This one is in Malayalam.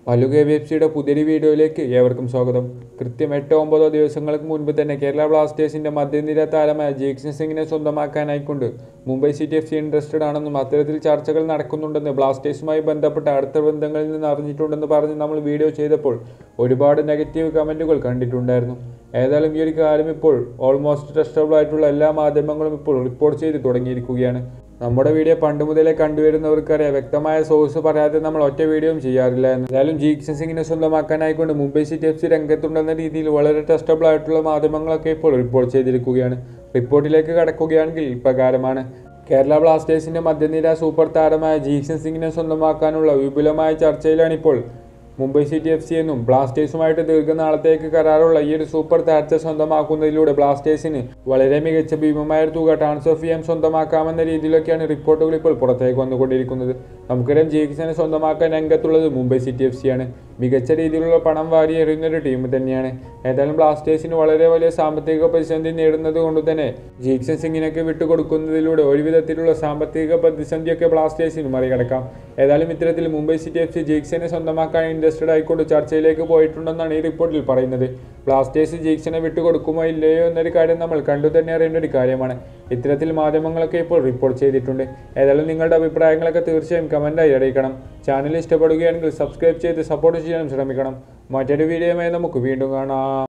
മല്ലു കെ വി എഫ് സിയുടെ പുതിയൊരു വീഡിയോയിലേക്ക് ഏവർക്കും സ്വാഗതം കൃത്യം എട്ടോ ഒമ്പതോ ദിവസങ്ങൾക്ക് മുൻപ് തന്നെ കേരള ബ്ലാസ്റ്റേഴ്സിന്റെ മധ്യനിര താരമായ ജേക്സൺ സിംഗിനെ സ്വന്തമാക്കാനായിക്കൊണ്ട് Mumbai City F C interested ആണെന്നും അത്തരത്തിൽ ചർച്ചകൾ നടക്കുന്നുണ്ടെന്ന് ബ്ലാസ്റ്റേഴ്സുമായി ബന്ധപ്പെട്ട അടുത്ത ബന്ധങ്ങളിൽ നിന്ന് അറിഞ്ഞിട്ടുണ്ടെന്ന് പറഞ്ഞ് നമ്മൾ വീഡിയോ ചെയ്തപ്പോൾ ഒരുപാട് നെഗറ്റീവ് കമൻറ്റുകൾ കണ്ടിട്ടുണ്ടായിരുന്നു ഏതായാലും ഈ ഒരു കാര്യം ഇപ്പോൾ ഓൾമോസ്റ്റ് ട്രസ്റ്റബിൾ ആയിട്ടുള്ള എല്ലാ മാധ്യമങ്ങളും ഇപ്പോൾ റിപ്പോർട്ട് ചെയ്ത് തുടങ്ങിയിരിക്കുകയാണ് നമ്മുടെ വീഡിയോ പണ്ട് മുതലേ കണ്ടുവരുന്നവർക്കറിയാം വ്യക്തമായ സോഴ്സ് പറയാതെ നമ്മൾ ഒറ്റ വീഡിയോയും ചെയ്യാറില്ല എന്ന് എന്തായാലും ജീക്സൺ സിംഗിനെ സ്വന്തമാക്കാനായിക്കൊണ്ട് മുംബൈ സിറ്റി എഫ് സി രംഗത്തുണ്ടെന്ന രീതിയിൽ വളരെ ട്രസ്റ്റബിൾ ആയിട്ടുള്ള മാധ്യമങ്ങളൊക്കെ ഇപ്പോൾ റിപ്പോർട്ട് ചെയ്തിരിക്കുകയാണ് റിപ്പോർട്ടിലേക്ക് കടക്കുകയാണെങ്കിൽ ഇപ്രകാരമാണ് കേരള ബ്ലാസ്റ്റേഴ്സിന്റെ മധ്യനിര സൂപ്പർ താരമായ ജീക്സൺ സിംഗിനെ സ്വന്തമാക്കാനുള്ള വിപുലമായ ചർച്ചയിലാണിപ്പോൾ മുംബൈ സിറ്റി എഫ് സി എന്നും ബ്ലാസ്റ്റേഴ്സുമായിട്ട് ദീർഘനാളത്തേക്ക് കരാറുള്ള ഈ ഒരു സൂപ്പർ താരത്തെ സ്വന്തമാക്കുന്നതിലൂടെ ബ്ലാസ്റ്റേഴ്സിന് വളരെ മികച്ച ഭീമമായ ഒരു തുക ട്രാൻസ്ഫർ ഫീം സ്വന്തമാക്കാമെന്ന രീതിയിലൊക്കെയാണ് റിപ്പോർട്ടുകൾ ഇപ്പോൾ പുറത്തേക്ക് വന്നുകൊണ്ടിരിക്കുന്നത് നമുക്കറിയാം ജീക്സനെ സ്വന്തമാക്കാൻ രംഗത്തുള്ളത് മുംബൈ സിറ്റി എഫ് സി ആണ് മികച്ച രീതിയിലുള്ള പണം വാരി എറിയുന്ന ഒരു ടീം തന്നെയാണ് ഏതായാലും ബ്ലാസ്റ്റേഴ്സിന് വളരെ വലിയ സാമ്പത്തിക പ്രതിസന്ധി നേടുന്നത് കൊണ്ട് തന്നെ ജീക്സൺ സിംഗിനൊക്കെ വിട്ടുകൊടുക്കുന്നതിലൂടെ ഒരു വിധത്തിലുള്ള സാമ്പത്തിക പ്രതിസന്ധിയൊക്കെ ബ്ലാസ്റ്റേഴ്സിന് മറികടക്കാം ഏതായാലും ഇത്തരത്തിൽ മുംബൈ സിറ്റി എഫ് സി ജീക്സനെ സ്വന്തമാക്കാൻ ഇൻട്രസ്റ്റഡ് ആയിക്കൊണ്ട് ചർച്ചയിലേക്ക് പോയിട്ടുണ്ടെന്നാണ് ഈ റിപ്പോർട്ടിൽ പറയുന്നത് ബ്ലാസ്റ്റേഴ്സ് ജീക്സനെ വിട്ടുകൊടുക്കുമോ ഇല്ലയോ എന്നൊരു കാര്യം നമ്മൾ കണ്ടു തന്നെ അറിയേണ്ട ഒരു കാര്യമാണ് ഇത്തരത്തിൽ മാധ്യമങ്ങളൊക്കെ ഇപ്പോൾ റിപ്പോർട്ട് ചെയ്തിട്ടുണ്ട് ഏതായാലും നിങ്ങളുടെ അഭിപ്രായങ്ങളൊക്കെ തീർച്ചയായും കമൻറ്റായി അറിയിക്കണം ചാനൽ ഇഷ്ടപ്പെടുകയാണെങ്കിൽ സബ്സ്ക്രൈബ് ചെയ്ത് സപ്പോർട്ട് ചെയ്യാനും ശ്രമിക്കണം മറ്റൊരു വീഡിയോയുമായി നമുക്ക് വീണ്ടും കാണാം